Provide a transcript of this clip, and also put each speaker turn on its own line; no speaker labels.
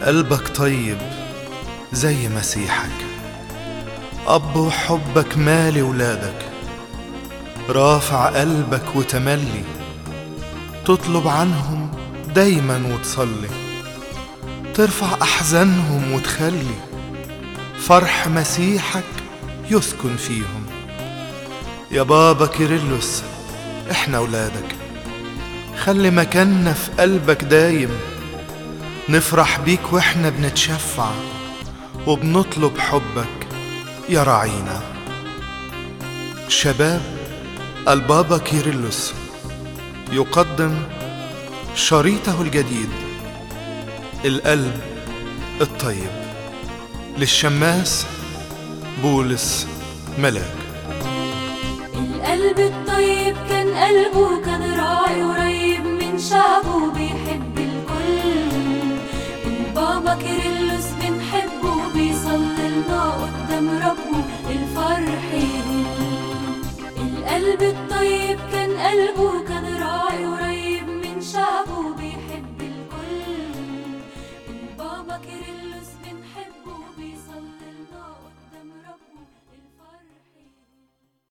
قلبك طيب زي مسيحك أب وحبك مالي ولادك رافع قلبك وتملي تطلب عنهم دايما وتصلي ترفع أحزانهم وتخلي فرح مسيحك يسكن فيهم يا بابا كيرلس احنا ولادك خلي مكاننا في قلبك دايم نفرح بيك واحنا بنتشفع وبنطلب حبك يا راعينا شباب البابا كيرلس يقدم شريطه الجديد القلب الطيب للشماس بولس ملاك
القلب الطيب كان قلبه كان راعي قريب من شعبه بيحب الكل البابا كيرلس بنحبه بيصلي لنا قدام ربه الفرح يهل القلب الطيب كان قلبه كان